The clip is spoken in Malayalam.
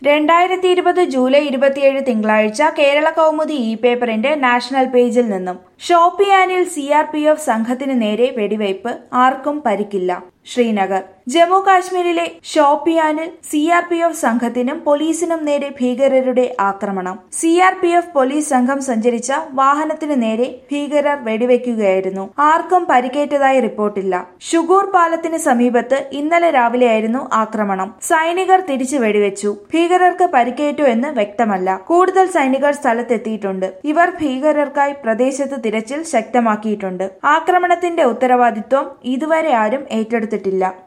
രണ്ടായിരത്തി ഇരുപത് ജൂലൈ ഇരുപത്തിയേഴ് തിങ്കളാഴ്ച കേരള കൗമുദി ഇ പേപ്പറിന്റെ നാഷണൽ പേജിൽ നിന്നും ഷോപ്പിയാനിൽ സി ആർ പി എഫ് സംഘത്തിന് നേരെ വെടിവയ്പ് ആർക്കും പരിക്കില്ല ശ്രീനഗർ ജമ്മു കാശ്മീരിലെ ഷോപ്പിയാനിൽ സി ആർ പി എഫ് സംഘത്തിനും പോലീസിനും നേരെ ഭീകരരുടെ ആക്രമണം C R P F police സംഘം സഞ്ചരിച്ച വാഹനത്തിനു നേരെ ഭീകരർ വെടിവെക്കുകയായിരുന്നു ആർക്കും പരിക്കേറ്റതായി റിപ്പോർട്ടില്ല ഷുഗൂർ പാലത്തിന് സമീപത്ത് ഇന്നലെ രാവിലെയായിരുന്നു ആക്രമണം സൈനികർ തിരിച്ചു വെടിവെച്ചു ഭീകരർക്ക് പരിക്കേറ്റു എന്ന് വ്യക്തമല്ല കൂടുതൽ സൈനികർ സ്ഥലത്തെത്തിയിട്ടുണ്ട് ഇവർ ഭീകരർക്കായി പ്രദേശത്ത് തിരച്ചിൽ ശക്തമാക്കിയിട്ടുണ്ട് ആക്രമണത്തിന്റെ ഉത്തരവാദിത്വം ഇതുവരെ ആരും ഏറ്റെടുത്തിട്ടില്ല